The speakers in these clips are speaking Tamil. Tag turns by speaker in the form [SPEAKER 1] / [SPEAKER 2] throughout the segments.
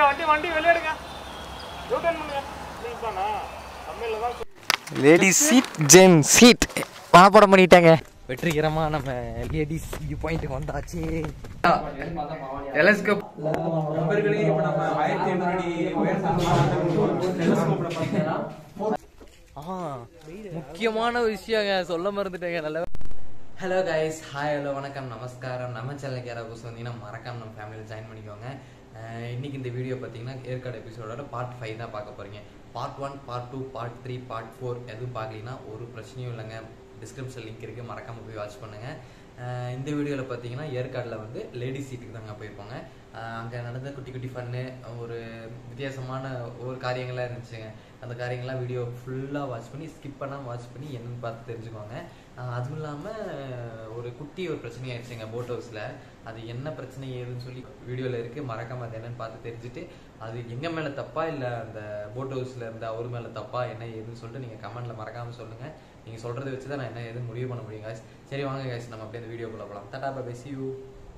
[SPEAKER 1] எடுங்க வண்டி வண்டி வெளியே எடுங்க யூட்டன் பண்ணுங்க நீங்களாண்ணா தமிழில் தான்
[SPEAKER 2] லேடிஸ் சீட் ஜென் சீட் மனப்பாடம் பண்ணிட்டாங்க வெற்றிகரமா நம்ம லேடிஸ் வியூ பாயிண்ட் வந்தாச்சு டெலஸ்கோப் ஆ முக்கியமான விஷயங்க சொல்ல மறந்துட்டேங்க நல்ல ஹலோ கைஸ் ஹாய் ஹலோ வணக்கம் நமஸ்காரம் நம்ம சேனலுக்கு யாராவது புதுசு வந்தீங்கன்னா மறக்காம நம்ம ஃபேமிலியில் ஜாயின் பண்ணிக்கோங்க அஹ் இன்னைக்கு இந்த வீடியோ பார்த்தீங்கன்னா ஏற்காடு எபிசோடோட பார்ட் ஃபைவ் தான் பார்க்க போறீங்க part one part two part three part four எதுவும் பார்க்கலீங்கன்னா ஒரு பிரச்சனையும் இல்லைங்க டிஸ்கிரிப்ஷன் லிங்க் இருக்குது மறக்காம போய் வாட்ச் பண்ணுங்க அஹ் இந்த வீடியோவில் பார்த்தீங்கன்னா ஏற்காடில் வந்து லேடிஸ் சீட்டுக்கு தாங்க போயிருப்போங்க அங்கே நடந்த குட்டி குட்டி ஃபன்னு ஒரு வித்தியாசமான ஒரு காரியங்கள்லாம் இருந்துச்சுங்க அந்த காரியங்கள்லாம் வீடியோ ஃபுல்லாக வாட்ச் பண்ணி ஸ்கிப் பண்ணாமல் வாட்ச் பண்ணி என்னன்னு பார்த்து தெரிஞ்சுக்கோங்க அஹ் அதுவும் இல்லாமல் ஒரு குட்டி ஒரு பிரச்சனை ஆயிடுச்சுங்க போட் ஹவுஸில் அது என்ன பிரச்சனை ஏதுன்னு சொல்லி வீடியோவில் இருக்குது மறக்காமல் அது என்னன்னு பார்த்து தெரிஞ்சுட்டு அது எங்கள் மேலே தப்பா இல்லை அந்த போட் ஹவுஸில் இருந்த அவர் மேலே தப்பா என்ன ஏதுன்னு சொல்லிட்டு நீங்கள் கமெண்ட்டில் மறக்காமல் சொல்லுங்கள் நீங்கள் சொல்கிறத வச்சு தான் நான் என்ன ஏதுன்னு முடிவு பண்ண முடியும் guys சரி வாங்க guys நம்ம அப்படியே அந்த வீடியோக்குள்ளே போகலாம் தட்டா பை சி யூ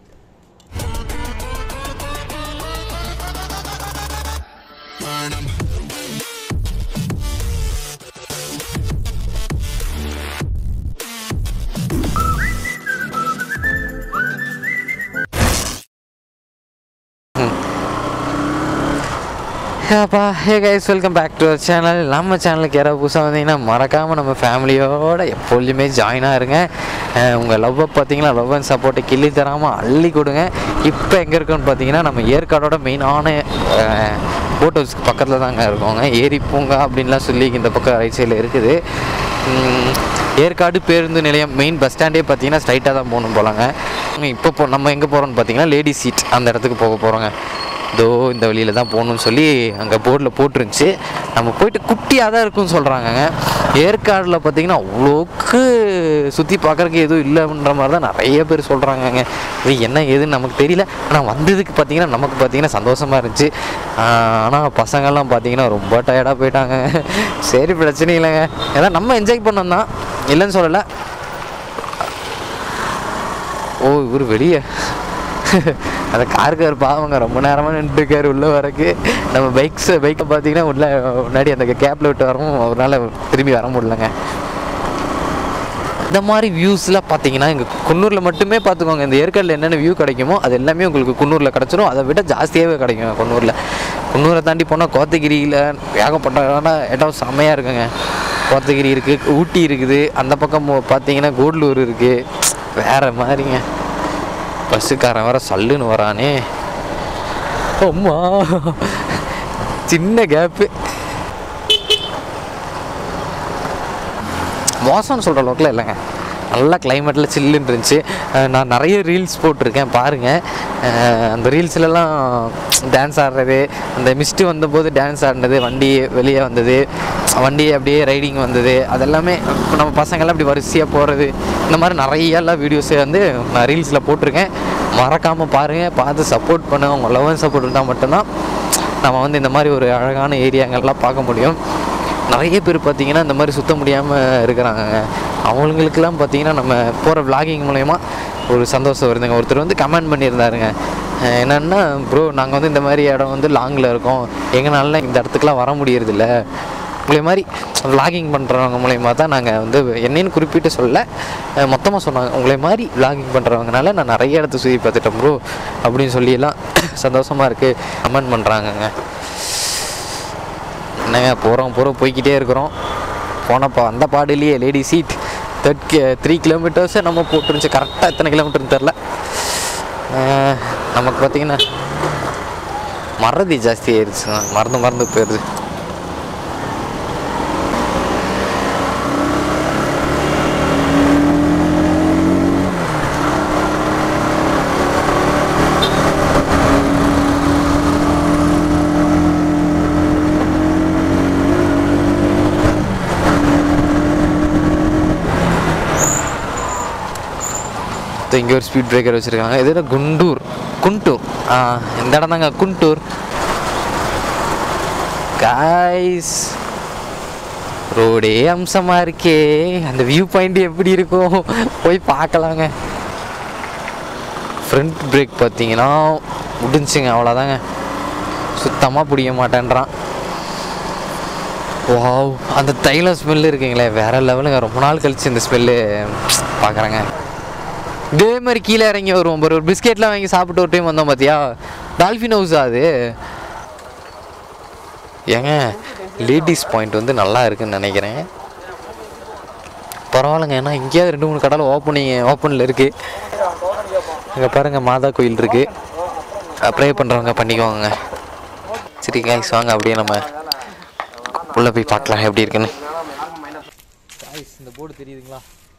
[SPEAKER 2] அப்பா hey guys welcome back to channel நம்ம சேனலுக்கு யாராவது புதுசாக வந்தீங்கன்னா மறக்காமல் நம்ம ஃபேமிலியோட எப்பொழுதுமே ஜாயினாக இருங்க அஹ் உங்கள் லவ்வை பார்த்தீங்கன்னா லவ் அண்ட் சப்போர்ட்டை கிள்ளி தராமல் அள்ளி கொடுங்க இப்போ எங்கே இருக்கோன்னு பார்த்தீங்கன்னா நம்ம ஏற்காடோட மெயினான போட் ஹவுஸ்க்கு பக்கத்தில் தாங்க இருக்கோங்க ஏரி பூங்கா அப்படின்லாம் சொல்லி இந்த பக்கம் ரைட் சைடில் இருக்குது உம், ஏற்காடு பேருந்து நிலையம் மெயின் பஸ் ஸ்டாண்டே பார்த்தீங்கன்னா ஸ்ட்ரைட்டாக தான் போகணும் போலாங்க இப்போ போ நம்ம எங்கே போகிறோம்னு பார்த்தீங்கன்னா லேடி சீட் அந்த இடத்துக்கு போக போகிறோங்க இதோ இந்த வழியில் தான் போகணும்னு சொல்லி அங்கே போர்டில் போட்டிருந்துச்சு நம்ம போயிட்டு குட்டியாக தான் இருக்குன்னு சொல்கிறாங்கங்க ஏற்காடில் பார்த்தீங்கன்னா அவ்வளோக்கு சுற்றி பார்க்குறக்கு எதுவும் இல்லைன்ற மாதிரி தான் நிறைய பேர் சொல்கிறாங்கங்க இது என்ன ஏதுன்னு நமக்கு தெரியல ஆனால் வந்ததுக்கு பார்த்தீங்கன்னா நமக்கு பார்த்தீங்கன்னா சந்தோஷமாக இருந்துச்சு ஆனால் பசங்கள்லாம் பார்த்தீங்கன்னா ரொம்ப டயர்டாக போயிட்டாங்க சரி பிரச்சனை இல்லைங்க ஏன்னா நம்ம என்ஜாய் பண்ணோம் தான் இல்லைன்னு சொல்லலை ஓ இவர் வெளியே அந்த காருக்கார் பாவங்க ரொம்ப நேரமாக நின்றுருக்காரு உள்ளே வரக்கு நம்ம பைக்ஸ் பைக்கை பார்த்தீங்கன்னா உள்ள முன்னாடி அந்த கேப்பில் விட்டு வரவும் அவரால் திரும்பி வர முடியலங்க இந்த மாதிரி வியூஸ்லாம் பார்த்தீங்கன்னா எங்கள் குன்னூரில் மட்டுமே பார்த்துக்கோங்க இந்த ஏற்காடில் என்னென்ன வியூ கிடைக்குமோ அது எல்லாமே உங்களுக்கு குன்னூரில் கிடச்சிரும் அதை விட ஜாஸ்தியாகவே கிடைக்கும் குன்னூரில் குன்னூரை தாண்டி போனால் கோத்தகிரியில் ஏகப்பட்ட இடம் செம்மையாக இருக்குங்க கோத்தகிரி இருக்குது ஊட்டி இருக்குது அந்த பக்கம் போ- பார்த்தீங்கன்னா கூடலூர் இருக்குது வேறு மாதிரிங்க பஸ்ஸுக்காரன் வர சல்லுன்னு வரானே அம்மா சின்ன கேப்பு மோசம்னு சொல்கிற அளவுக்குலாம் இல்லைங்க நல்ல கிளைமேட்டில் சில்லுன்னு இருந்துச்சு அஹ் நான் நிறைய ரீல்ஸ் போட்டிருக்கேன் பாருங்கள் அந்த ரீல்ஸ்லலாம் டான்ஸ் ஆடுறது அந்த மிஸ்ட்டு வந்தபோது டான்ஸ் ஆடினது வண்டி வெளியே வந்தது வண்டி அப்படியே ரைடிங் வந்தது அதெல்லாமே இப்போ நம்ம பசங்கள்லாம் அப்படி வரிசையாக போகிறது இந்த மாதிரி நிறையெல்லாம் வீடியோஸை வந்து நான் ரீல்ஸில் போட்டிருக்கேன் மறக்காமல் பாருங்கள் பார்த்து சப்போர்ட் பண்ணுங்க உங்கள் லவ் அண்ட் சப்போர்ட் இருந்தால் மட்டும்தான் நம்ம வந்து இந்த மாதிரி ஒரு அழகான ஏரியாங்கள்லாம் பார்க்க முடியும் நிறைய பேர் பார்த்தீங்கன்னா இந்த மாதிரி சுத்த முடியாமல் இருக்கிறாங்க அவங்களுக்கெல்லாம் பார்த்தீங்கன்னா நம்ம போகிற vlogging மூலயமா ஒரு சந்தோஷம் வருதுங்க ஒருத்தர் வந்து கமெண்ட் பண்ணியிருந்தாருங்க அஹ் என்னன்னா ப்ரோ நாங்கள் வந்து இந்த மாதிரி இடம் வந்து லாங்கில் இருக்கோம் எங்களால இந்த இடத்துக்குலாம் வர முடியறதில்ல உங்களை மாதிரி vlogging பண்ணுறவங்க மூலயமா தான் நாங்கள் வந்து என்னன்னு குறிப்பிட்டு சொல்ல மொத்தமாக சொன்னாங்க உங்களை மாதிரி vlogging பண்ணுறவங்கனால நான் நிறைய இடத்த சுற்றி பார்த்துட்டேன் ப்ரோ அப்படின்னு சொல்லியெல்லாம் சந்தோஷமாக இருக்குது கமெண்ட் பண்ணுறாங்கங்க என்னங்க போகிறோம் போகிறோம் போய்க்கிட்டே இருக்கிறோம் போனப்போ அந்த பாடிலேயே lady seat third K three கிலோமீட்டர்ஸை நம்ம போட்டுருந்துச்சு கரெக்டாக எத்தனை கிலோமீட்டர்னு தெரில அஹ் நமக்கு பார்த்தீங்கன்னா மறதி ஜாஸ்தி ஆயிடுச்சு மறந்து மறந்து போயிடுது இதோ இங்கே ஒரு ஸ்பீட் பிரேக்கர் வச்சுருக்காங்க இது என்ன குண்டூர் குண்டூர் ஆ இந்த இடம் தாங்க குண்டூர் காய்ஸ் ரோடே அம்சமாக இருக்கே அந்த வியூ பாயிண்ட் எப்படி இருக்கும் போய் பார்க்கலாங்க ஃப்ரண்ட் பிரேக் பார்த்தீங்கன்னா முடிஞ்சுங்க அவ்வளோதாங்க சுத்தமாக பிடிக்க மாட்டேன்றான் வாவ் அந்த தைலம் ஸ்மெல்லு இருக்குங்களே வேற லெவலுங்க ரொம்ப நாள் கழிச்சு இந்த ஸ்மெல்லு பார்க்குறேங்க இதே மாதிரி கீழே இறங்கி வருவோம் ஒரு பிஸ்கெட்லாம் வாங்கி சாப்பிட்டு ஒரு டைம் வந்தோம் பார்த்தியா டால்ஃபின் ஹவுஸா அது ஏங்க லேடிஸ் பாயிண்ட் வந்து நல்லா இருக்குன்னு நினைக்கிறேன் பரவாயில்லைங்க ஏன்னா இங்கேயாவது ரெண்டு மூணு கடலை ஓப்பனிங் ஓப்பனில் இருக்குது இங்கே பாருங்கள் மாதா கோயில் இருக்குது ப்ரே பண்ணுறவங்க பண்ணிக்குவாங்க சரி காய்ஸ் வாங்க அப்படியே நம்ம உள்ளே போய் பார்க்கலாம் எப்படி இருக்குன்னு காய்ஸ் இந்த போர்டு தெரியுதுங்களா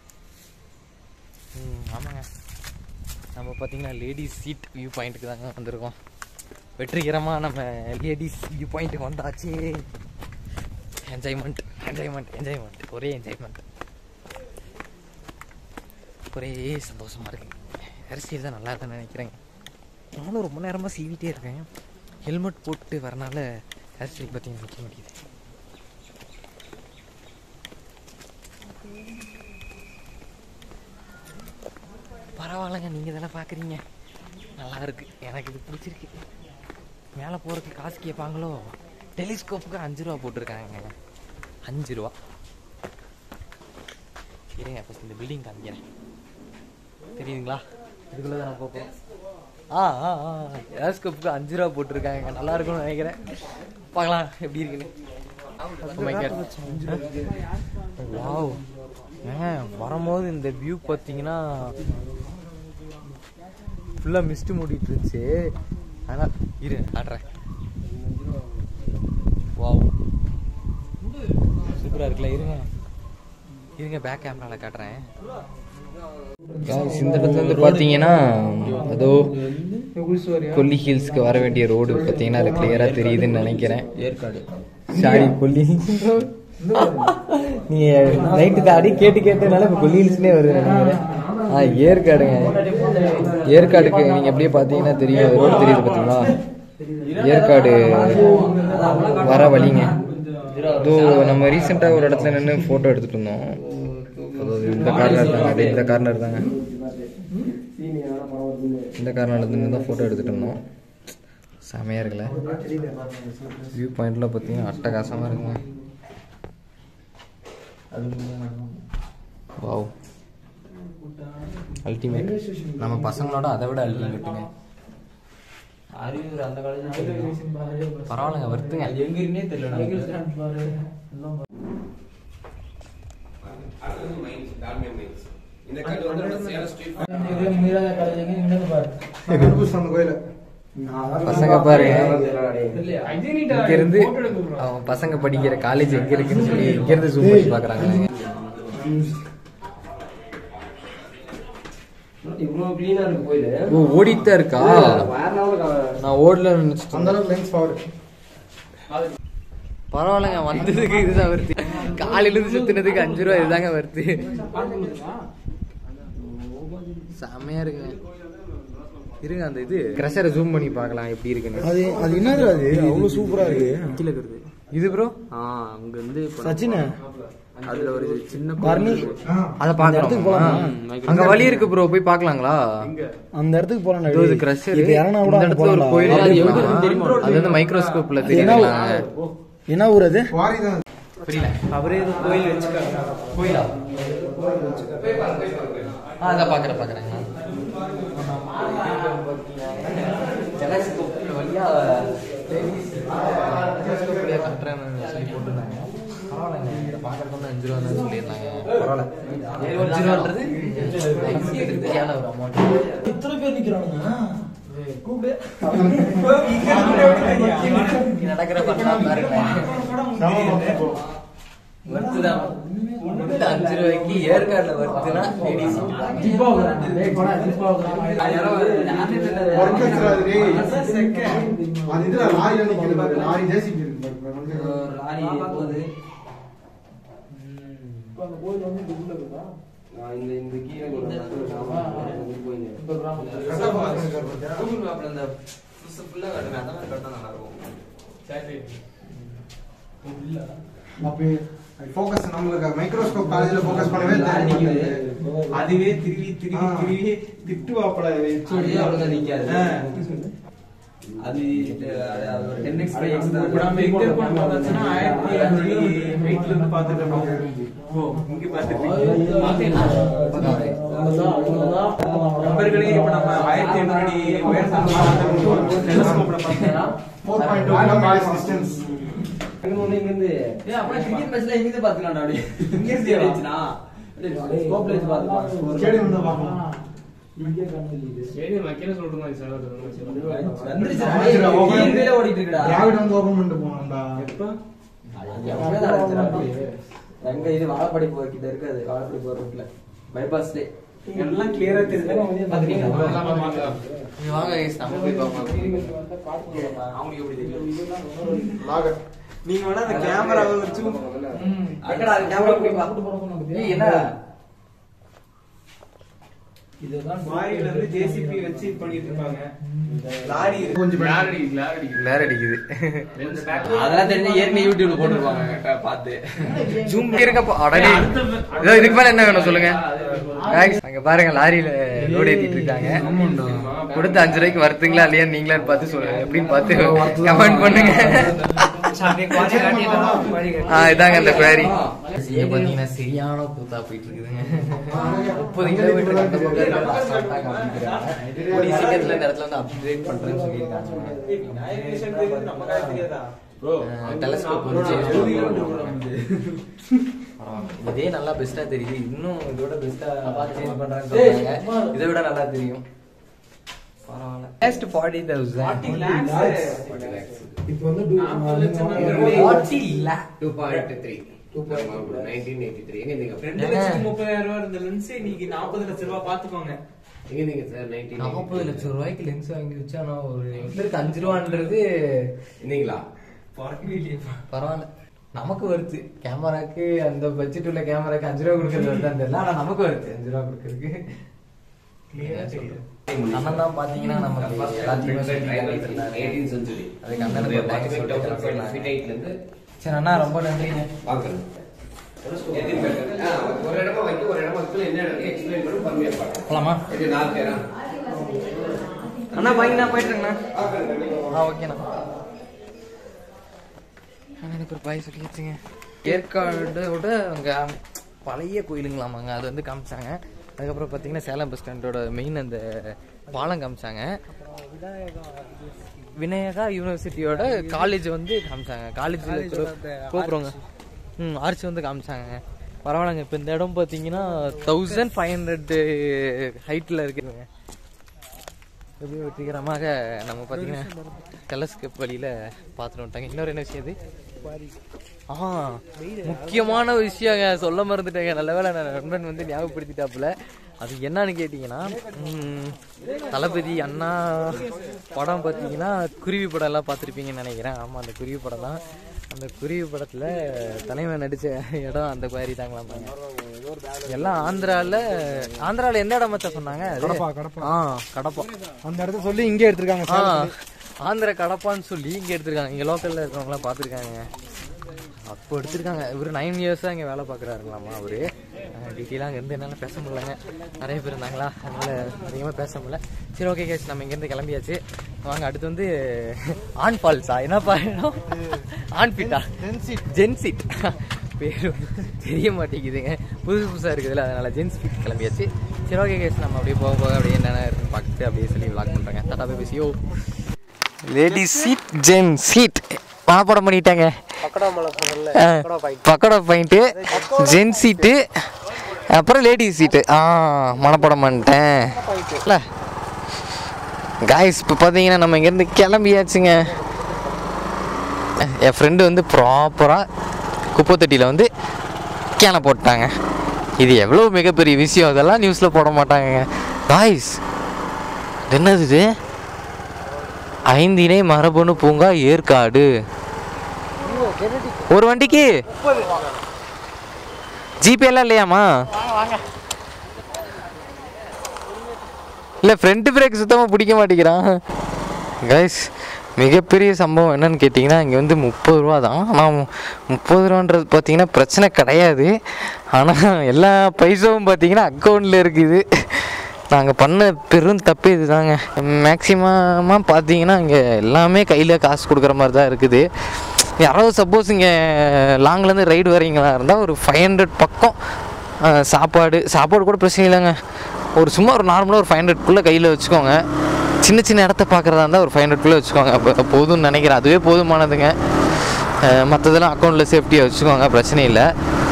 [SPEAKER 2] ம் ஆமாங்க நம்ம பார்த்தீங்கன்னா லேடிஸ் சீட் வியூ பாயிண்ட்டுக்கு தாங்க வந்திருக்கோம் வெற்றிகரமாக நம்ம லேடிஸ் வியூ பாயிண்ட்டுக்கு வந்தாச்சு என்ஜாய்மெண்ட் என்ஜாய்மெண்ட் என்ஜாய்மெண்ட் ஒரே என்ஜாய்மெண்ட் ஒரே சந்தோஷமாக இருக்குங்க அரசியல் தான் நல்லா இருக்குன்னு நினைக்கிறேங்க நானும் ரொம்ப நேரமாக சீவிட்டே இருக்கேன் ஹெல்மெட் போட்டு வரனால அரசியல் பார்த்தீங்கன்னா நிற்க முடியுது பரவாயில்லைங்க நீங்கள் தானே பார்க்குறீங்க நல்லா இருக்கு எனக்கு இது பிடிச்சிருக்கு மேலே போகிறதுக்கு காசு கேட்பாங்களோ டெலிஸ்கோப்புக்கு அஞ்சு ரூபா போட்டிருக்காங்க அஞ்சு ரூபா இருங்க ஃபஸ்ட் இந்த பில்டிங் காமிக்கிறேன் தெரியுதுங்களா இதுக்குள்ளே தான் நான் போகிறோம் ஆ ஆ ஆ டெலிஸ்கோப்புக்கு அஞ்சு ரூபா போட்டிருக்காங்க நல்லா இருக்கும்னு நினைக்கிறேன் பார்க்கலாம் எப்படி இருக்குன்னு வாவ் ஏங்க வரும்போது இந்த வியூ பார்த்தீங்கன்னா ஃபுல்லாக மிஸ்ட் மூடிட்டு இருந்துச்சு ஆனால் இரு ஆடுறேன் வாவ் சூப்பராக இருக்குல்ல இருங்க இருங்க பேக் கேமராவில் காட்டுறேன் இந்த இடத்துல வந்து பார்த்தீங்கன்னா அதோ கொல்லி ஹில்ஸ்க்கு வர வேண்டிய ரோடு பார்த்தீங்கன்னா அது கிளியராக தெரியுதுன்னு நினைக்கிறேன்
[SPEAKER 3] ஏற்காடு
[SPEAKER 2] சாரி கொல்லி நீங்க நைட்டு தாடி கேட்டு கேட்டனால இப்போ கொல்லி ஹில்ஸ்னே வருது நினைக்கிறேன் ஆ ஏற்காடுங்க ஏற்காடுக்கு நீங்க அப்படியே பார்த்தீங்கன்னா தெரியும் ரோடு தெரியுது பார்த்தீங்களா ஏற்காடு வர வழிங்க இதோ நம்ம ரீசெண்டாக ஒரு இடத்துல நின்று ஃபோட்டோ எடுத்துட்டு இருந்தோம் அதாவது இந்த கார்னர் தாங்க அப்படியே இந்த கார்னர் தாங்க இந்த கார்னர்ல இருந்து தான் ஃபோட்டோ எடுத்துட்டு இருந்தோம் செமையாக இருக்குல்ல வியூ பாயிண்ட்ல பார்த்தீங்கன்னா அட்டகாசமாக இருக்குங்க வாவ் அல்டிமேட் நம்ம பசங்களோட அதை விட அல்டிமேட்டுங்க
[SPEAKER 3] அரியலூர் அந்த காலேஜ்
[SPEAKER 2] பரவாயில்லைங்க வருத்துங்க
[SPEAKER 3] எங்க இருந்தே தெரியல
[SPEAKER 2] பசங்க பாருங்க இங்க இருந்து அவன் பசங்க படிக்கிற காலேஜ் எங்க இருக்குன்னு சொல்லி இங்க இருந்து ஜூம் பண்ணி பாக்குறாங்க
[SPEAKER 3] இவ்வளவு கிளீனா இருக்கு கோயிலு
[SPEAKER 2] ஓ ஓடிட்டு தான் இருக்கா
[SPEAKER 3] வேற லெவலுக்கு
[SPEAKER 2] நான் ஓடல நினைச்சிட்டு
[SPEAKER 4] அந்த அளவுக்கு லென்ஸ் பவர்
[SPEAKER 2] பரவாயில்லைங்க வந்ததுக்கு இதுதான் வருது காலையில இருந்து சுத்தினதுக்கு அஞ்சு ரூபா இதுதாங்க வருது செமையா இருக்குங்க இருங்க அந்த இது கிரஷரை ஜூம் பண்ணி பார்க்கலாம் எப்படி இருக்குன்னு
[SPEAKER 4] அது அது என்னது அது அவ்வளவு சூப்பரா இருக்கு
[SPEAKER 3] கீழே இருக்குது
[SPEAKER 2] இது ப்ரோ
[SPEAKER 3] ஆ அங்க இருந்து இப்ப
[SPEAKER 4] சச்சின்
[SPEAKER 3] அதுல ஒரு சின்ன
[SPEAKER 4] பரணி
[SPEAKER 2] அத
[SPEAKER 4] இடத்துக்கு
[SPEAKER 2] பாக்கலாம்
[SPEAKER 4] போலாமா?
[SPEAKER 2] அங்க வழி இருக்கு ப்ரோ போய் பார்க்கலாங்களா
[SPEAKER 4] அந்த இடத்துக்கு போறேன்
[SPEAKER 2] இதோ இது கிரஷர்
[SPEAKER 4] இது இறங்கினா கூட
[SPEAKER 2] இந்த
[SPEAKER 4] அங்க
[SPEAKER 2] இடத்துல ஒரு
[SPEAKER 4] போலாம்டா.
[SPEAKER 2] கோயில்
[SPEAKER 3] அது
[SPEAKER 2] இருக்கு
[SPEAKER 3] எங்க
[SPEAKER 2] தெரியுமா?
[SPEAKER 3] இருக்குன்னு தெரியுமா?
[SPEAKER 2] அது வந்து மைக்ரோஸ்கோப்ல
[SPEAKER 4] என்ன
[SPEAKER 2] தெரியுதுங்களா
[SPEAKER 4] என்ன ஊர் அது
[SPEAKER 2] புரியல
[SPEAKER 3] அவரே இது கோயில் வச்சுக்காங்க
[SPEAKER 2] கோயிலா ஆ அதான் பாக்குறேன் பாக்குறேன் டெலஸ்கோப் வழியா டெலிஸ்கோப் வழியா கட்டுறேன்னு சொல்லி போட்டுருந்தாங்க பரவாயில்லைங்க இதை பார்க்கறதுக்கு வந்து அஞ்சு ரூபா தான் சொல்லியிருந்தாங்க பரவாயில்ல அஞ்சு ரூபான்றது திருப்தியான ஒரு அமௌண்ட்
[SPEAKER 4] இத்தனை பேர் நிக்கிறானுங்க கூப்பிடு
[SPEAKER 2] இங்க நடக்கிற பண்ணா பாருங்க வர்த்துதான் இந்த அஞ்சு ரூபாய்க்கு ஏற்காடுல வர்த்துனா லேடிஸ்
[SPEAKER 3] லாரி போகுது இந்த இந்த கீழே ஒரு கோயில் கூகுள் மேப்ல இந்த ஃபுல்லா காட்டுங்க அந்த மாதிரி கட்டினா நல்லா இருக்கும்
[SPEAKER 5] ஃபோக்கஸ் நம்மளுக்கு மைக்ரோஸ்கோப் காலேஜ்ல ஃபோக்கஸ் பண்ணவே
[SPEAKER 3] நிக்குது.
[SPEAKER 5] அதுவே திருவி திருவி
[SPEAKER 3] ஆ.
[SPEAKER 5] திருவி திட்டுவாப்பல
[SPEAKER 3] அதே அவ்வளவுதான் நிக்காது. அது இது, அது அது ஒரு 10x 5x தான்
[SPEAKER 1] இப்ப நம்ம எங்க இருக்கோம்னு பார்த்தாச்சுன்னா, ஆயிரத்தி அஞ்சு height ல இருந்து பார்த்துட்டு இருக்கோம். ஓ, இங்க பார்த்துட்டு இருக்கீங்க. நண்பர்களே, இப்ப நம்ம ஆயிரத்தி எண்ணூறு அடி உயரத்துல இருந்து பார்த்துட்டு இருக்கோம். telescope ல பார்த்தீங்கன்னா,
[SPEAKER 5] 4.2 kilometers distance.
[SPEAKER 3] ஏய், அப்புறம் cricket match ல இங்கிருந்து பார்த்துக்கலாம்டா அப்படியே. இங்க இருந்து இருந்துச்சுன்னா, அப்படியே scope ல வச்சு பார்த்துக்கலாம்.
[SPEAKER 5] Stadium ல பார்க்கலாம்.
[SPEAKER 3] வந்துருச்சு, அப்படியே கீழே ஓடிட்டு இருக்குடா.
[SPEAKER 5] Gravity வந்து open பண்ணிட்டு போகணும்டா.
[SPEAKER 3] அது எப்பவே நடந்துச்சுடா அப்படியே. எங்க இது வாழப்பாடி போற கிட்ட இருக்காது வாழப்பாடி போற ரூட்ல பைபாஸ்ல
[SPEAKER 1] எல்லாம் clear ஆ தெரியுது.
[SPEAKER 3] பாத்துட்டீங்களா?
[SPEAKER 2] வாங்க guys, நம்ம போய் பார்ப்போம்
[SPEAKER 3] அவங்களுக்கு எப்படி தெரியும்
[SPEAKER 5] Lager.
[SPEAKER 1] நீங்க வேணா அந்த கேமராவை வச்சு
[SPEAKER 3] அக்கடா அது கேமரா போய் பாத்து ஏய் என்ன
[SPEAKER 1] வாரியில இருந்து ஜேசிபி வச்சு இது பண்ணிட்டு இருப்பாங்க லாரி இருக்கு.
[SPEAKER 5] கொஞ்சம்
[SPEAKER 2] நேர அடிக்குது
[SPEAKER 3] அதெல்லாம் தெரிஞ்சு ஏற்கனவே யூடியூப்ல போட்டுருப்பாங்க பார்த்து
[SPEAKER 2] ஜூம் இருக்கப்போ அடடே இதோ இதுக்கு மேல என்ன வேணும் சொல்லுங்க Guys, அங்க பாருங்க லாரியில லோடு ஏத்திட்டு இருக்காங்க கொடுத்த அஞ்சு ரூபாய்க்கு வருத்துங்களா இல்லையா நீங்களே பார்த்து சொல்லுங்க எப்படின்னு பார்த்து கமெண்ட் பண்ணுங்க ஆ இதாங்க அந்த குவாரி இங்க பாத்தீங்கன்னா சரியான கூத்தா போயிட்டு இருக்குதுங்க முப்பது கிலோமீட்டர் அந்த பக்கம் இருக்க சாப்பிட்டாங்க அப்படிங்கிறாங்க கூடிய சீக்கிரத்துல இந்த இடத்துல வந்து அப்கிரேட் பண்றேன்னு சொல்லியிருக்காங்க
[SPEAKER 1] Navigation தெரியுது, நமக்காக தெரியாதா?
[SPEAKER 2] டெலஸ்கோப் வந்து change பண்ணுவாங்க. இதே நல்லா பெஸ்டா தெரியுது இன்னும் இதோட பெஸ்டா சேஞ்ச் பண்றாங்க சொல்றாங்க இதை விட நல்லா தெரியும் பரவாயில்ல லாஸ்ட் ஃபார்ட்டி தௌசண்ட்
[SPEAKER 1] 40 lakhs.
[SPEAKER 4] இப்போ வந்து டூ-
[SPEAKER 1] நாற்பது லட்சம்
[SPEAKER 2] forty lakh
[SPEAKER 6] two point three nineteen eighty three எங்க நீங்க
[SPEAKER 1] ரெண்டு லட்சத்தி முப்பதாயிரம் ரூபாய் இருந்த லென்ஸ் இன்னைக்கு நாற்பது லட்சம் ரூபாய் பாத்துக்கோங்க
[SPEAKER 6] எங்க நீங்க சார் நைன்டீன்
[SPEAKER 2] நாற்பது லட்சம் ரூபாய்க்கு லென்ஸ் வாங்கி வச்சா நான் ஒரு எங்களுக்கு அஞ்சு ரூபான்றது
[SPEAKER 6] நீங்களா
[SPEAKER 1] பிறக்கவே இல்லையேப்பா.
[SPEAKER 2] பரவாயில்ல நமக்கு வருது கேமராக்கு அந்த பட்ஜெட் உள்ள கேமராக்கு அஞ்சு ரூபா கொடுக்கறது வருதான் தெரியல ஆனா நமக்கு வருது அஞ்சு ரூபா கொடுக்கறதுக்கு என்ன சொல்றது? அண்ணன் தான் பாத்தீங்கன்னா நமக்கு எல்லாத்தையுமே சொல்லி காட்டிட்டு இருந்தாரு.
[SPEAKER 6] எயிட்டீன் சென்ச்சுரி
[SPEAKER 2] அதுக்கு அண்ணனுக்கு ஒரு thanks சொல்லிட்டு கிளம்பிடலாம்.
[SPEAKER 6] இருந்து
[SPEAKER 2] சரி அண்ணா ரொம்ப நன்றிங்க
[SPEAKER 6] பார்க்கணும் ஒரு இடமா வைக்க ஒரு இடமா வைக்கல என்ன இடம் எக்ஸ்பிளைன் பண்ணி கம்மியா பார்க்கலாம்
[SPEAKER 2] போலாமா
[SPEAKER 6] இது நாலு பேரா
[SPEAKER 2] அண்ணா பாய்ங்கண்ணா போயிட்டுருங்கண்ணா ஆ ஓகேண்ணா எனக்கு ஒரு பாய் சொல்லிடுச்சுங்க ஏற்காடோட அங்கே பழைய கோயிலுங்களாமாங்க அது வந்து காமிச்சாங்க அதுக்கப்புறம் பார்த்தீங்கன்னா சேலம் பஸ் ஸ்டாண்டோட மெயின் அந்த பாலம் காமிச்சாங்க விநாயகா யூனிவர்சிட்டியோட காலேஜ் வந்து காமிச்சாங்க காலேஜில் கோபுரங்க ம் ஆர்ச் வந்து காமிச்சாங்க பரவாயில்லங்க இப்போ இந்த இடம் பார்த்தீங்கன்னா தௌசண்ட் ஃபைவ் ஹண்ட்ரட் ஹைட்டில் இருக்குதுங்க எப்படி வெற்றிகரமாக நம்ம பார்த்தீங்கன்னா டெலஸ்கோப் வழியில் பார்த்துட்டு வந்துட்டாங்க இன்னொரு என்ன விஷயம் இது ஆ முக்கியமான விஷயங்க சொல்ல மறந்துட்டேங்க நல்ல வேளை நான் நண்பன் வந்து ஞாபகப்படுத்திட்டாப்புல அது என்னன்னு கேட்டிங்கன்னா ம், தளபதி அண்ணா படம் பார்த்தீங்கன்னா குருவி படம் எல்லாம் பார்த்துருப்பீங்கன்னு நினைக்கிறேன் ஆமாம் அந்த குருவி படம் தான் அந்த குருவி படத்தில் தலைவன் நடித்த இடம் அந்த குவாரி தாங்களாம் எல்லாம் ஆந்திராவில் ஆந்திராவில் எந்த இடம் மச்சா சொன்னாங்க அது?
[SPEAKER 4] கடப்பா, கடப்பா.
[SPEAKER 2] ஆ கடப்பா
[SPEAKER 4] அந்த இடத்த சொல்லி இங்கே எடுத்திருக்காங்க
[SPEAKER 2] ஆ
[SPEAKER 4] சார்
[SPEAKER 2] ஆந்திர கடப்பான்னு சொல்லி இங்க எடுத்திருக்காங்க இங்க லோக்கல்ல இருக்கவங்களாம் பார்த்துருக்காங்க அப்போ எடுத்திருக்காங்க இவர் நைன் இயர்ஸா இங்க வேலை பார்க்குறாருங்களாமா அவரு டீட்டெயிலாக அங்கே இருந்து என்னால் பேச முடியலங்க நிறைய பேர் இருந்தாங்களா அதனால அதிகமாக பேச முடியல சரி ஓகே கேஸ் நம்ம இங்கேருந்து கிளம்பியாச்சு வாங்க அடுத்து வந்து ஆன் ஃபால்ஸா என்ன பாடம் ஆன் ஃபிட்டா ஜென் சீட் பேர் தெரிய மாட்டேங்குதுங்க புதுசு புதுசாக இருக்குதுல்ல அதனால ஜென்ஸ் ஃபிட் கிளம்பியாச்சு சரி ஓகே கேஸ் நம்ம அப்படியே போக போக அப்படியே என்னென்ன இருக்குன்னு பார்த்துட்டு அப்படியே சொல்லி விளாக் பண்ணுறேங்க டாட்டா போய் பேசியோ லேடிஸ் சீட் ஜென் சீட் மனப்பாடம் பண்ணிட்டாங்க பக்கோடா பாயிண்ட்டு ஜென் சீட்டு அப்புறம் லேடிஸ் சீட்டு ஆ மனப்பாடம் பண்ணிட்டேன் இல்லை காய்ஸ் இப்போ பார்த்தீங்கன்னா நம்ம இங்கேருந்து கிளம்பியாச்சுங்க என் ஃப்ரெண்டு வந்து ப்ராப்பராக குப்பை தொட்டியில் வந்து கேனை போட்டாங்க இது எவ்வளோ மிகப்பெரிய விஷயம் அதெல்லாம் நியூஸில் போட மாட்டாங்க காய்ஸ் என்னது இது ஐந்திணை மரபணு பூங்கா ஏற்காடு ஒரு வண்டிக்கு ஜிபே எல்லாம் இல்லையாமா இல்லை ஃப்ரண்ட் பிரேக் சுத்தமாக பிடிக்க மாட்டேங்கிறான் கைஸ் மிகப்பெரிய சம்பவம் என்னன்னு கேட்டிங்கன்னா இங்கே வந்து முப்பது ரூபா தான் ஆனால் முப்பது ரூபான்றது பார்த்தீங்கன்னா பிரச்சனை கிடையாது ஆனால் எல்லா பைசாவும் பார்த்தீங்கன்னா அக்கௌண்ட்டில் இருக்குது நாங்கள் பண்ண பெரும் தப்பு இதுதாங்க மேக்ஸிமமாக பார்த்தீங்கன்னா இங்கே எல்லாமே கையில் காசு கொடுக்குற மாதிரி தான் இருக்குது யாராவது சப்போஸ் இங்கே லாங்லேருந்து ரைடு வரீங்களா இருந்தால் ஒரு ஃபைவ் ஹண்ட்ரட் பக்கம் அஹ், சாப்பாடு சாப்பாடு கூட பிரச்சனை இல்லைங்க ஒரு சும்மா ஒரு நார்மலாக ஒரு ஃபைவ் ஹண்ட்ரட்குள்ளே கையில் வச்சுக்கோங்க சின்ன சின்ன இடத்த பார்க்குறதா இருந்தால் ஒரு ஃபைவ் ஹண்ட்ரட்குள்ளே வச்சுக்கோங்க அப்போ போதும்னு நினைக்கிறேன் அதுவே போதுமானதுங்க அஹ், மற்றதெல்லாம் அக்கௌண்ட்டில் சேஃப்டியாக வச்சுக்கோங்க பிரச்சனை இல்லை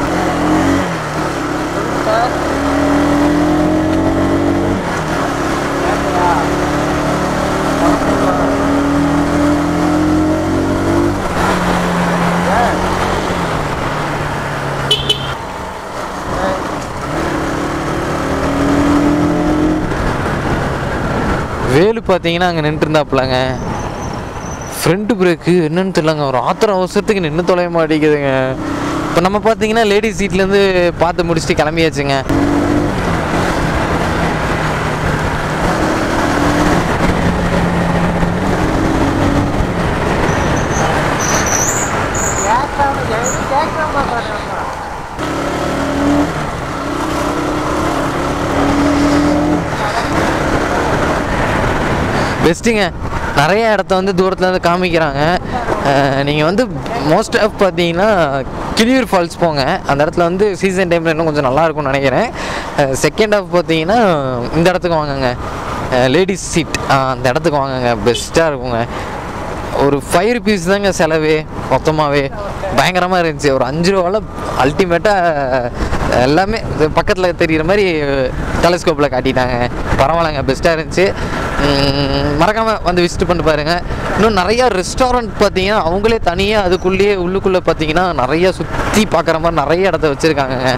[SPEAKER 2] வேலு பார்த்தீங்கன்னா அங்கே நின்றுருந்தாப்புலங்க ஃப்ரண்ட் பிரேக்கு என்னன்னு தெரியலங்க ஒரு ஆத்திரம் அவசரத்துக்கு நின்று தொலைய மாட்டேங்குதுங்க இப்போ நம்ம பார்த்தீங்கன்னா லேடிஸ் சீட்லேருந்து பார்த்து முடிச்சுட்டு கிளம்பியாச்சுங்க பெஸ்ட்டுங்க நிறைய இடத்த வந்து தூரத்துல இருந்து காமிக்கிறாங்க நீங்கள் வந்து மோஸ்ட் ஆஃப் பார்த்தீங்கன்னா கிளியூர் ஃபால்ஸ் போங்க அந்த இடத்துல வந்து சீசன் டைமில் இன்னும் கொஞ்சம் நல்லா இருக்கும்னு நினைக்கிறேன் செகண்ட் ஆஃப் பார்த்தீங்கன்னா இந்த இடத்துக்கு வாங்குங்க லேடிஸ் சீட் அந்த இடத்துக்கு வாங்குங்க பெஸ்ட்டாக இருக்குங்க ஒரு ஃபைவ் ருபீஸ் தாங்க செலவு மொத்தமாகவே பயங்கரமாக இருந்துச்சு ஒரு அஞ்சு ரூபாவில் அல்டிமேட்டாக எல்லாமே பக்கத்தில் தெரிகிற மாதிரி டெலஸ்கோப்பில் காட்டிட்டாங்க பரவாயில்லைங்க பெஸ்ட்டாக இருந்துச்சு மறக்காமல் வந்து விசிட் பண்ணி பாருங்கள் இன்னும் நிறையா ரெஸ்டாரண்ட் பார்த்தீங்கன்னா அவங்களே தனியாக அதுக்குள்ளேயே உள்ளுக்குள்ளே பார்த்தீங்கன்னா நிறைய சுற்றி பார்க்குற மாதிரி நிறைய இடத்த வச்சுருக்காங்கங்க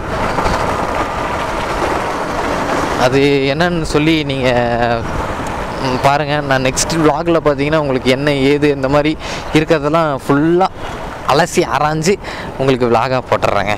[SPEAKER 2] அது என்னன்னு சொல்லி நீங்கள் பாருங்கள் நான் நெக்ஸ்ட் vlogல பார்த்தீங்கன்னா உங்களுக்கு என்ன ஏது இந்த மாதிரி இருக்கிறதெல்லாம் ஃபுல்லாக அலசி ஆராய்ஞ்சு உங்களுக்கு vlog-ஆ போட்டுடுறேங்க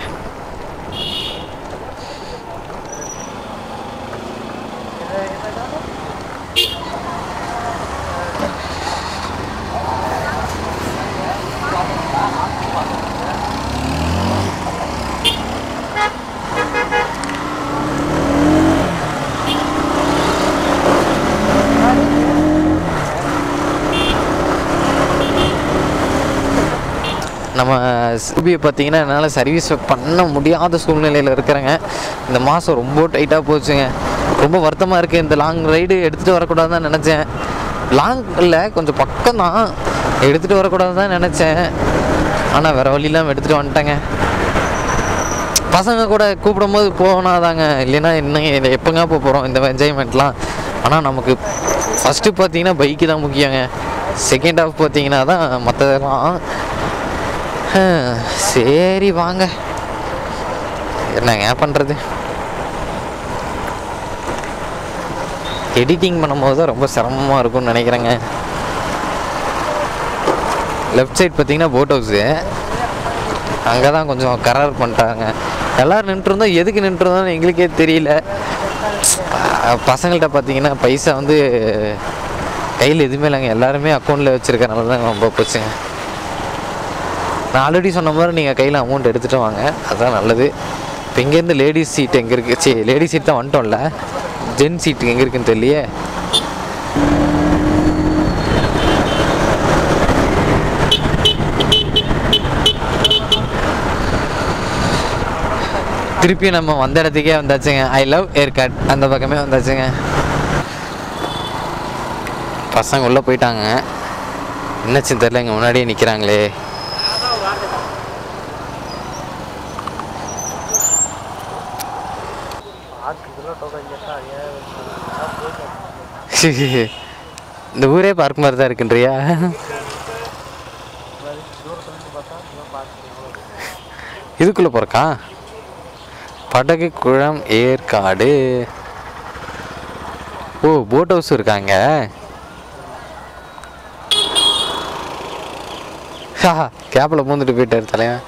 [SPEAKER 2] நம்ம சூபியை பார்த்தீங்கன்னா என்னால் சர்வீஸ் பண்ண முடியாத சூழ்நிலையில் இருக்கிறேங்க இந்த மாதம் ரொம்ப டைட்டாக போச்சுங்க ரொம்ப வருத்தமாக இருக்குது இந்த லாங் ரைடு எடுத்துகிட்டு வரக்கூடாதுன்னு நினச்சேன் லாங் இல்லை கொஞ்சம் பக்கம் தான் எடுத்துகிட்டு வரக்கூடாது தான் நினச்சேன் ஆனால் வேறு வழி இல்லாமல் எடுத்துகிட்டு வந்துட்டேங்க பசங்க கூட கூப்பிடும்போது போனாதாங்க இல்லைன்னா இன்னும் எப்போங்க போக போகிறோம் இந்த என்ஜாய்மெண்ட்லாம் ஆனால் நமக்கு ஃபஸ்ட்டு பார்த்தீங்கன்னா பைக்கு தான் முக்கியங்க செகண்ட் ஹாஃப் பார்த்தீங்கன்னா தான் மற்றதெல்லாம் ஹம், சரி வாங்க என்னங்க பண்ணுறது எடிட்டிங் பண்ணும்போது தான் ரொம்ப சிரமமாக இருக்கும்னு நினைக்கிறேங்க லெஃப்ட் சைட் பார்த்தீங்கன்னா போட் ஹவுஸு அங்கே தான் கொஞ்சம் கரார் பண்ணிட்டாங்க எல்லோரும் நின்றுருந்தோம் எதுக்கு நின்றுருந்தோம்னு எங்களுக்கே தெரியல அஹ் பசங்கள்ட்ட பார்த்தீங்கன்னா பைசா வந்து கையில் எதுவுமே இல்லைங்க எல்லாருமே அக்கௌண்ட்டில் வச்சுருக்கனால தான் ரொம்ப போச்சுங்க நான் ஆல்ரெடி சொன்ன மாதிரி நீங்கள் கையில் அமௌண்ட் எடுத்துகிட்டு வாங்க அதுதான் நல்லது இப்போ இங்கேருந்து லேடிஸ் சீட் எங்கே இருக்குது சரி லேடிஸ் சீட் தான் வந்துட்டோம்ல ஜென் சீட் எங்கே இருக்குன்னு தெரியலையே திருப்பி நம்ம வந்த இடத்துக்கே வந்தாச்சுங்க ஐ லவ் ஏற்காட் அந்த பக்கமே வந்தாச்சுங்க பசங்க உள்ளே போயிட்டாங்க என்னாச்சுன்னு தெரில இங்கே முன்னாடியே நிற்கிறாங்களே இந்த ஊரே பார்க் மாதிரி தான் இருக்குன்றியா இதுக்குள்ளே போகிறக்கா படகு குளம் ஏற்காடு ஓ போட் ஹவுஸ் இருக்காங்க கேப்பில் பூந்துட்டு போயிட்டாரு தலைவன்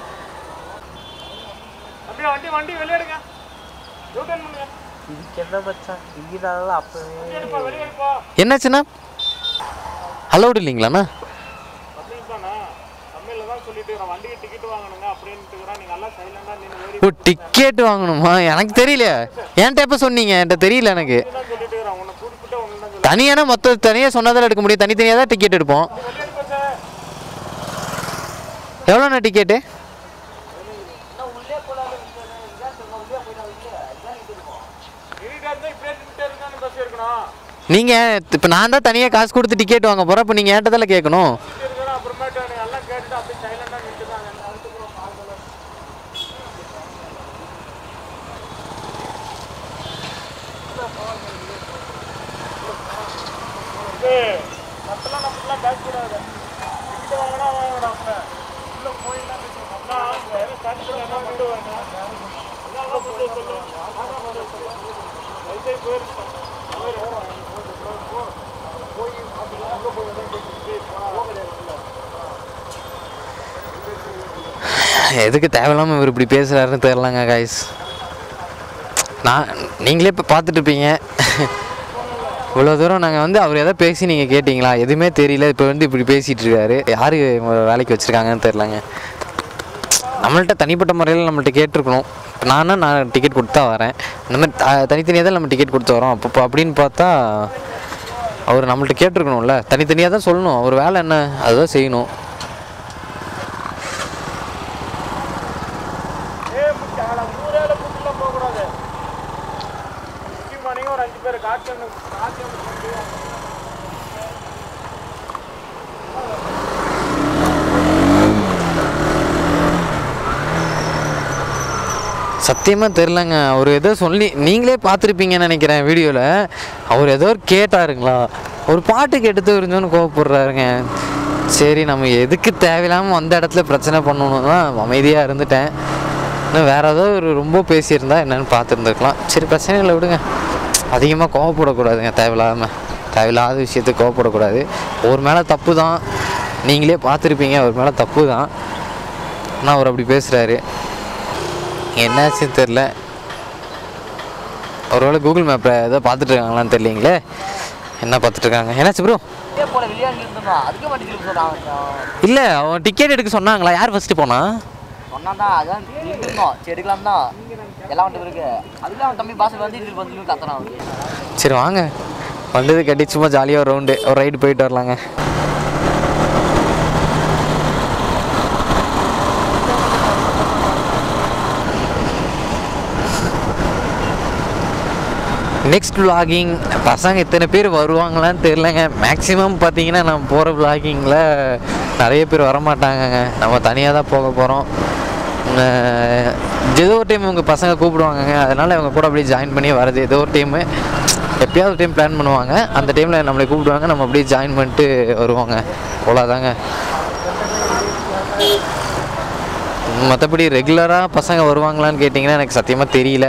[SPEAKER 2] என்னாச்சுண்ணா அலௌடு இல்லைங்களாண்ணா ஓ டிக்கெட் வாங்கணுமா எனக்கு தெரியல என்கிட்ட எப்போ சொன்னீங்க என்கிட்ட தெரியல எனக்கு தனியானா மொத்த தனியாக சொன்னதில் எடுக்க முடியும் தனித்தனியாக தான் டிக்கெட் எடுப்போம் எவ்வளோண்ணா டிக்கெட்டு நீங்கள் இப்போ நான் தான் தனியாக காசு கொடுத்து டிக்கெட் வாங்க போகிறேன் இப்போ நீங்கள் ஏன்ட்டதில் கேட்கணும் எதுக்கு தேவையில்லாமல் இவர் இப்படி பேசுகிறாருன்னு தெரிலங்க காய்ஸ் நான் நீங்களே இப்போ பார்த்துட்டு இருப்பீங்க இவ்வளோ தூரம் நாங்கள் வந்து அவர் எதை பேசி நீங்கள் கேட்டிங்களா எதுவுமே தெரியல இப்போ வந்து இப்படி பேசிகிட்டு இருக்காரு யார் வேலைக்கு வச்சுருக்காங்கன்னு தெரிலங்க நம்மள்ட்ட தனிப்பட்ட முறையில் நம்மள்ட்ட கேட்டிருக்கணும் இப்போ நானா நான் டிக்கெட் கொடுத்து தான் வரேன் இந்த மாதிரி த- தனித்தனியாக தான் நம்ம டிக்கெட் கொடுத்து வரோம் அப்போ அப்படின்னு பார்த்தா அவர் நம்மள்ட்ட கேட்டிருக்கணும்ல தனித்தனியாக தான் சொல்லணும் அவர் வேலை என்ன அதுதான் செய்யணும் சத்தியமாக தெரிலங்க அவர் ஏதோ சொல்லி நீங்களே பார்த்துருப்பீங்கன்னு நினைக்கிறேன் வீடியோவில் அவர் ஏதோ ஒரு கேட்டாருங்களா ஒரு பாட்டு கேட்டு இருந்தோன்னு கோவப்படுறாருங்க சரி நம்ம எதுக்கு தேவையில்லாமல் அந்த இடத்துல பிரச்சனை பண்ணணும் தான் அமைதியாக இருந்துட்டேன் இன்னும் வேறு ஏதோ ஒரு ரொம்ப பேசியிருந்தா என்னன்னு பார்த்துருந்துருக்கலாம் சரி பிரச்சனை இல்லை விடுங்க அதிகமாக கோவப்படக்கூடாதுங்க தேவையில்லாமல் தேவையில்லாத விஷயத்துக்கு கோவப்படக்கூடாது ஒரு மேலே தப்பு தான் நீங்களே பார்த்துருப்பீங்க அவர் மேலே தப்பு தான் ஆனால் அவர் அப்படி பேசுகிறாரு என்னாச்சுன்னு தெரில ஒருவேளை கூகுள் மேப்பில் ஏதோ பார்த்துட்டு இருக்காங்களான்னு தெரியலீங்களே என்ன பார்த்துட்டு இருக்காங்க என்னாச்சு ப்ரோ
[SPEAKER 7] போல விளையாண்டு இருந்தோம் அதுக்கு மட்டும் திருப்பி சொல்றான்
[SPEAKER 2] இல்லை அவன் டிக்கெட் எடுக்க சொன்னாங்களா யார் ஃபஸ்ட்டு போனா
[SPEAKER 7] சொன்னான் தான் அதான் இருந்தோம் சரி எடுக்கலாம் தான் எல்லாம் வந்துட்டு இருக்கு அதுக்கு அவன் தம்பி பாசல் வந்து திருப்பி வந்து கத்துறான் அவன்
[SPEAKER 2] சரி வாங்க வந்தது கட்டி சும்மா ஜாலியாக ஒரு ரவுண்டு ஒரு ரைடு போயிட்டு வரலாங்க நெக்ஸ்ட் vlogging பசங்க இத்தனை பேர் வருவாங்களான்னு தெரிலங்க மேக்ஸிமம் பார்த்தீங்கன்னா நம்ம போகிற vloggingல நிறைய பேர் வரமாட்டாங்கங்க நம்ம தனியாக தான் போக போகிறோம் ஏதோ ஒரு டைம் இவங்க பசங்க கூப்பிடுவாங்கங்க அதனால் இவங்க கூட அப்படியே ஜாயின் பண்ணி வரது ஏதோ ஒரு டைமு எப்பயாவது ஒரு டைம் பிளான் பண்ணுவாங்க அந்த டைமில் நம்மளை கூப்பிடுவாங்க நம்ம அப்படியே ஜாயின் பண்ணிட்டு வருவாங்க அவ்வளோதாங்க மற்றபடி ரெகுலராக பசங்க வருவாங்களான்னு கேட்டிங்கன்னா எனக்கு சத்தியமாக தெரியல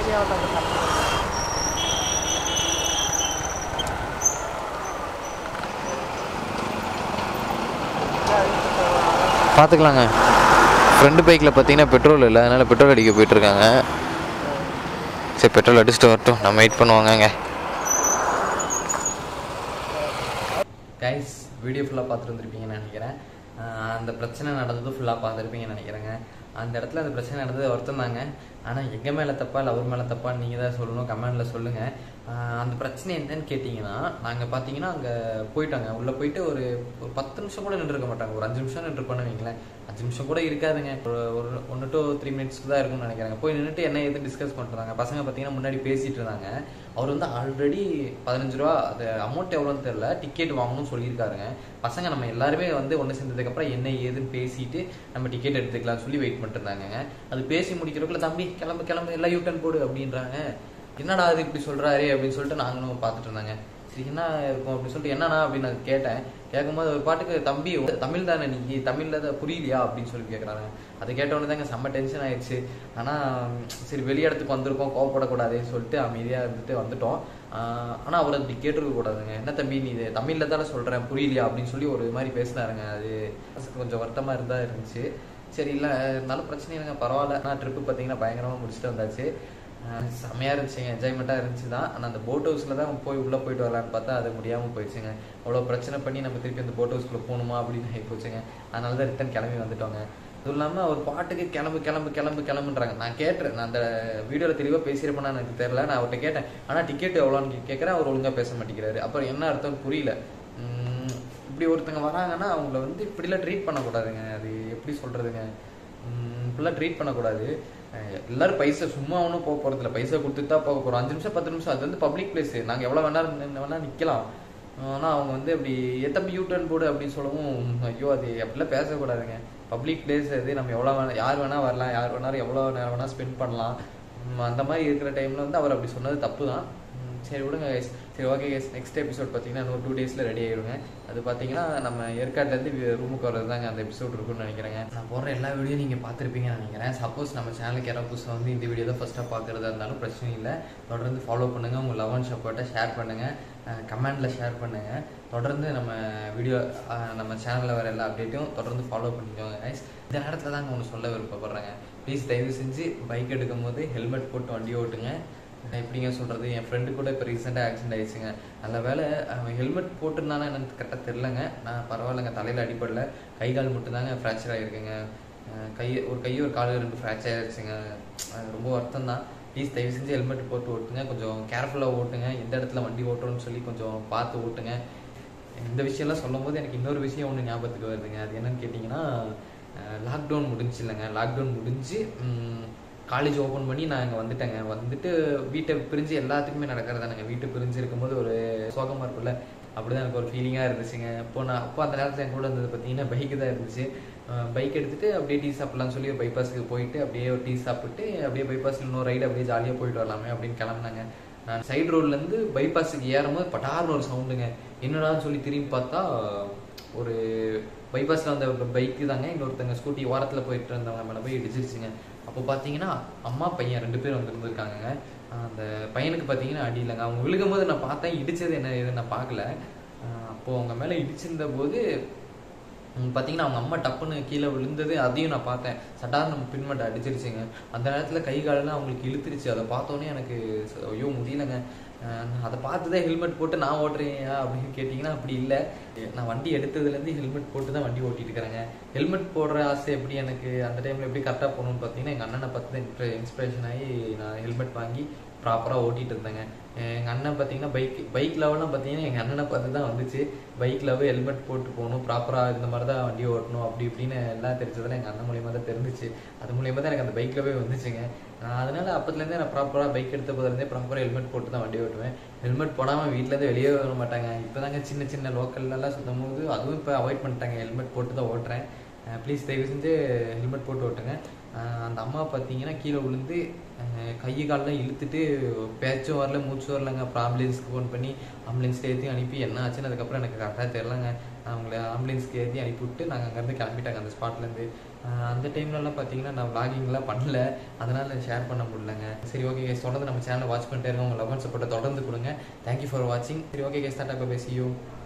[SPEAKER 2] பார்த்துக்கலாங்க ஃப்ரெண்டு பைக்கில் பார்த்தீங்கன்னா பெட்ரோல் இல்லை அதனால் பெட்ரோல் அடிக்க போயிட்டுருக்காங்க சரி பெட்ரோல் அடிச்சுட்டு வரட்டும் நம்ம வெயிட் பண்ணுவாங்கங்க கைஸ் வீடியோ ஃபுல்லாக பார்த்துருந்துருப்பீங்கன்னு நினைக்கிறேன் ஆஹ் அந்த பிரச்சனை நடந்தது ஃபுல்லாக பார்த்துருப்பீங்கன்னு நினைக்கிறேங்க அந்த இடத்துல அந்த பிரச்சனை நடந்தது ஒருத்தன் தாங்க ஆனால் எங்கள் மேலே தப்பா இல்லை அவர் மேலே தப்பா நீங்கள் தான் சொல்லணும் கமெண்டில் சொல்லுங்கள் அந்த பிரச்சனை என்னன்னு கேட்டிங்கன்னா நாங்கள் பார்த்தீங்கன்னா அங்கே போயிட்டாங்க உள்ளே போயிட்டு ஒரு ஒரு பத்து நிமிஷம் கூட நின்றுருக்க மாட்டாங்க ஒரு அஞ்சு நிமிஷம் நின்றுருப்போன்னு வைங்களேன் அஞ்சு நிமிஷம் கூட இருக்காதுங்க ஒரு ஒரு ஒன்று டூ த்ரீ மினிட்ஸ்க்கு தான் இருக்கும்னு நினைக்கிறாங்க போய் நின்றுட்டு என்ன எது டிஸ்கஸ் பண்ணுறாங்க பசங்க பார்த்தீங்கன்னா முன்னாடி பேசிட்டு இருந்தாங்க அவர் வந்து ஆல்ரெடி பதினஞ்சு ரூபா அது அமௌண்ட் எவ்வளோன்னு தெரில டிக்கெட் வாங்கணும்னு சொல்லியிருக்காருங்க பசங்க நம்ம எல்லாருமே வந்து ஒன்று சேர்ந்ததுக்கப்புறம் என்ன ஏதுன்னு பேசிட்டு நம்ம டிக்கெட் எடுத்துக்கலாம்னு சொல்லி வெயிட் பண்ணிட்டு இருந்தாங்க அது பேசி முடிக்கிறதுக்குள்ள தம்பி கிளம்பு கிளம்பு எல்லாம் யூட்டன் போடு அப்படின்றாங்க என்னடா அது இப்படி சொல்றாரு அப்படின்னு சொல்லிட்டு நாங்களும் பார்த்துட்டு இருந்தாங்க சரி என்ன இருக்கும் அப்படின்னு சொல்லிட்டு என்னண்ணா அப்படின்னு நான் கேட்டேன் கேட்கும்போது ஒரு பாட்டுக்கு தம்பி தமிழ் தானே நீ தமிழ்ல தான் புரியலையா அப்படின்னு சொல்லி கேட்குறாங்க அதை கேட்டவொடனே தாங்க செம்ம டென்ஷன் ஆயிடுச்சு ஆனால் சரி வெளி இடத்துக்கு வந்திருக்கோம் கோவப்படக்கூடாதுன்னு சொல்லிட்டு அமைதியாக இருந்துட்டு வந்துட்டோம் ஆஹ் ஆனா அவர் அப்படி கேட்டிருக்க கூடாதுங்க என்ன தம்பி நீ இது தமிழ்ல தானே சொல்றேன் புரியலையா அப்படின்னு சொல்லி ஒரு மாதிரி பேசினாருங்க அது கொஞ்சம் வருத்தமா இருந்தா இருந்துச்சு சரி இல்லை இருந்தாலும் பிரச்சனை இல்லைங்க பரவாயில்ல ஆனால் ட்ரிப்பு பார்த்தீங்கன்னா பயங்கரமாக முடிச்சுட்டு வந்தாச்சு ஆஹ் செமையா இருந்துச்சுங்க என்ஜாய்மெண்ட்டாக இருந்துச்சு தான் ஆனால் அந்த போட் ஹவுஸில் தான் போய் உள்ளே போயிட்டு வரலான்னு பார்த்தா அது முடியாமல் போயிடுச்சுங்க அவ்வளோ பிரச்சனை பண்ணி நம்ம திருப்பி அந்த போட் ஹவுஸ்க்குள்ளே போகணுமா அப்படின்னு ஆகி போச்சுங்க அதனால தான் ரிட்டன் கிளம்பி வந்துட்டோங்க அதுவும் இல்லாமல் அவர் பாட்டுக்கு கிளம்பு கிளம்பு கிளம்பு கிளம்புன்றாங்க நான் கேட்டுறேன் நான் அந்த வீடியோவில் தெளிவாக பேசியிருப்பேனா எனக்கு தெரியல நான் அவர்கிட்ட கேட்டேன் ஆனால் டிக்கெட் எவ்வளோன்னு கேட்குறேன் அவர் ஒழுங்காக பேச மாட்டேங்கிறாரு அப்புறம் என்ன அர்த்தம் புரியல உம், இப்படி ஒருத்தங்க வராங்கன்னா அவங்கள வந்து இப்படிலாம் ட்ரீட் பண்ணக்கூடாதுங்க அது எப்படி சொல்கிறதுங்க இப்படிலாம் ட்ரீட் பண்ணக்கூடாது அஹ் எல்லாரும் பைசா சும்மா ஒன்றும் போக போகிறதில்ல பைசா கொடுத்துட்டு தான் போக போகிறோம் அஞ்சு நிமிஷம் பத்து நிமிஷம் அது வந்து பப்ளிக் பிளேஸ் நாங்கள் எவ்வளோ வேணா வேணா நிற்கலாம் ஆனால் அவங்க வந்து அப்படி எத்தப்பி யூ டர்ன் போடு அப்படின்னு சொல்லவும் ஐயோ அது அப்படிலாம் பேசக்கூடாதுங்க பப்ளிக் பிளேஸ் அது நம்ம எவ்வளோ வேணா யார் வேணா வரலாம் யார் வேணாலும் எவ்வளோ நேரம் வேணா ஸ்பெண்ட் பண்ணலாம் உம் அந்த மாதிரி இருக்கிற டைமில் வந்து அவர் அப்படி சொன்னது தப்பு தான் உம் சரி விடுங்க guys. சரி ஓகே guys நெக்ஸ்ட் எபிசோட் பார்த்தீங்கன்னா இன்னொரு டூ டேஸில் ரெடி ஆயிடுங்க அது பார்த்தீங்கன்னா நம்ம ஏற்காட்லேருந்து ரூமுக்கு வர்றது தாங்க அந்த எபிசோட் இருக்கும்னு நினைக்கிறேங்க நான் போடுற எல்லா வீடியோ நீங்கள் பார்த்துருப்பீங்கன்னு நினைக்கிறேன் சப்போஸ் நம்ம சேனலுக்கு யாராவது புதுசாக வந்து இந்த வீடியோ தான் ஃபஸ்ட்டாக பார்க்குறதா இருந்தாலும் பிரச்சனை இல்லை தொடர்ந்து ஃபாலோ பண்ணுங்கள் உங்கள் லவ் அண்ட் சப்போர்ட்டை ஷேர் பண்ணுங்கள் கமெண்டில் ஷேர் பண்ணுங்கள் தொடர்ந்து நம்ம வீடியோ நம்ம சேனலில் வர எல்லா அப்டேட்டையும் தொடர்ந்து ஃபாலோ பண்ணிக்கோங்க guys இந்த நேரத்தில் தாங்க ஒன்று சொல்ல விருப்பப்படுறேங்க ப்ளீஸ் தயவு செஞ்சு பைக் எடுக்கும் போது ஹெல்மெட் போட்டு வண்டி ஓட்டுங்க நான் எப்படிங்க சொல்கிறது என் ஃப்ரெண்டு கூட இப்போ ரீசெண்டாக ஆக்சிடென்ட் ஆயிடுச்சுங்க நல்ல வேலை அவன் ஹெல்மெட் போட்டிருந்தானா எனக்கு கரெக்டாக தெரிலங்க நான் பரவாயில்லைங்க தலையில் அடிப்படல கை கால் மட்டும்தாங்க ஃப்ராக்சர் ஆகிருக்குங்க கை ஒரு கை ஒரு கால் ரெண்டு ஃப்ராக்சர் ஆயிடுச்சுங்க அது ரொம்ப வருத்தம் தான் ப்ளீஸ் தயவு செஞ்சு ஹெல்மெட் போட்டு ஓட்டுங்க கொஞ்சம் கேர்ஃபுல்லாக ஓட்டுங்க எந்த இடத்துல வண்டி ஓட்டுறோம்னு சொல்லி கொஞ்சம் பார்த்து ஓட்டுங்க இந்த விஷயம்லாம் சொல்லும்போது எனக்கு இன்னொரு விஷயம் ஒன்று ஞாபகத்துக்கு வருதுங்க அது என்னன்னு கேட்டிங்கன்னா லாக்டவுன் முடிஞ்சு இல்லைங்க லாக்டவுன் முடிஞ்சு காலேஜ் ஓப்பன் பண்ணி நான் இங்கே வந்துட்டேங்க வந்துட்டு வீட்டை பிரிஞ்சு எல்லாத்துக்குமே நடக்கிறதானுங்க வீட்டை பிரிஞ்சு இருக்கும்போது ஒரு சோகமாக இருக்கும்ல அப்படிதான் எனக்கு ஒரு ஃபீலிங்காக இருந்துச்சுங்க இப்போ நான் அப்போ அந்த நேரத்தில் என் கூட இருந்தது பார்த்தீங்கன்னா பைக்கு தான் இருந்துச்சு பைக் எடுத்துட்டு அப்படியே டீ சாப்பிட்லாம்னு சொல்லி பைபாஸுக்கு போயிட்டு அப்படியே ஒரு டீ சாப்பிட்டு அப்படியே பைபாஸில் இன்னொரு ரைடு அப்படியே ஜாலியாக போயிட்டு வரலாமே அப்படின்னு கிளம்புனாங்க நான் சைடு ரோட்லேருந்து பைபாஸுக்கு ஏறும்போது பட்டார்னு ஒரு சவுண்டுங்க என்னடான்னு சொல்லி திரும்பி பார்த்தா ஒரு பைபாஸில் வந்த பைக்கு தாங்க இன்னொருத்தங்க ஸ்கூட்டி ஓரத்தில் போயிட்டு இருந்தவங்க மேலே போய் இடிச்சிருச்சுங்க அப்போ பார்த்தீங்கன்னா அம்மா பையன் ரெண்டு பேரும் வந்துருந்துருக்காங்க அந்த பையனுக்கு பார்த்தீங்கன்னா அடி இல்லைங்க அவங்க விழுகும்போது நான் பார்த்தேன் இடிச்சது என்ன ஏதுன்னு நான் பார்க்கல அஹ் அப்போ அவங்க மேலே இடிச்சிருந்த போது ம், பார்த்தீங்கன்னா அவங்க அம்மா டப்புன்னு கீழே விழுந்தது அதையும் நான் பார்த்தேன் சட்டார்னு பின்மட்டை அடிச்சிருச்சுங்க அந்த நேரத்தில் கை காலெல்லாம் அவங்களுக்கு இழுத்துருச்சு அதை பார்த்தோன்னே எனக்கு ச- ஐயோ முடியலங்க அஹ் நான் அதை பார்த்துதான் ஹெல்மெட் போட்டு நான் ஓட்டுறேன் அப்படின்னு கேட்டிங்கன்னா அப்படி இல்லை நான் வண்டி எடுத்ததுலேருந்து ஹெல்மெட் போட்டு தான் வண்டி ஓட்டிட்டு இருக்கிறேங்க ஹெல்மெட் போடுற ஆசை எப்படி எனக்கு அந்த டைமில் எப்படி கரெக்டாக போகணும்னு பார்த்தீங்கன்னா எங்கள் அண்ணனை பார்த்து தான் இன்ஸ்பிரேஷன் ஆகி நான் ஹெல்மெட் வாங்கி ப்ராப்பராக ஓட்டிட்டு இருந்தேங்க எங்கள் அண்ணன் பார்த்தீங்கன்னா பைக் பைக் லெவலாம் பார்த்தீங்கன்னா எங்கள் அண்ணனை பார்த்து தான் வந்துச்சு பைக் லெவல் ஹெல்மெட் போட்டு போகணும் ப்ராப்பராக இந்த மாதிரி தான் வண்டி ஓட்டணும் அப்படி இப்படின்னு எல்லாம் தெரிஞ்சதெல்லாம் எங்கள் அண்ணன் மூலியமாக தான் தெரிஞ்சிச்சு அது மூலியமாக தான் எனக்கு அந்த பைக்லவே வந்துச்சுங்க நான் அதனால அப்பத்துலேருந்தே நான் ப்ராப்பராக பைக் எடுத்த போதுலேருந்தே ப்ராப்பராக ஹெல்மெட் போட்டு தான் வண்டி ஓட்டுவேன் ஹெல்மெட் போடாமல் வீட்டிலேருந்து வெளியே வர மாட்டாங்க இப்போ தாங்க சின்ன சின்ன லோக்கல்லலாம் சுற்றும் போது அதுவும் இப்போ அவாய்ட் பண்ணிட்டாங்க ஹெல்மெட் போட்டு தான் ஓட்டுறேன் ப்ளீஸ் தயவு செஞ்சு ஹெல்மெட் போட்டு ஓட்டுங்க அஹ் அந்த அம்மா பார்த்தீங்கன்னா கீழே விழுந்து அஹ் கை காலெலாம் இழுத்துட்டு பேச்சும் வரல மூச்சும் வரலங்க அப்புறம் ஆம்புலன்ஸ்க்கு ஃபோன் பண்ணி ஆம்புலன்ஸ்க்கு ஏற்றி அனுப்பி என்ன ஆச்சுன்னு அதுக்கப்புறம் எனக்கு கரெக்டாக தெரிலங்க அவங்கள ஆம்புலன்ஸ்க்கு ஏற்றி அனுப்பி விட்டு நாங்கள் அங்கேருந்து கிளம்பிட்டாங்க அந்த ஸ்பாட்லேருந்து அந்த டைம்லலாம் பார்த்தீங்கன்னா நான் vloggingலாம் பண்ணல அதனால் ஷேர் பண்ண முடியலங்க சரி ஓகே கேஸ் தொடர்ந்து நம்ம சேனலை வாட்ச் பண்ணிட்டே இருக்கோம் உங்கள் லவ் சப்போர்ட்டை தொடர்ந்து கொடுங்க தேங்க்யூ ஃபார் வாட்சிங் சரி ஓகே கேஸ் டாட்டா பேசியும்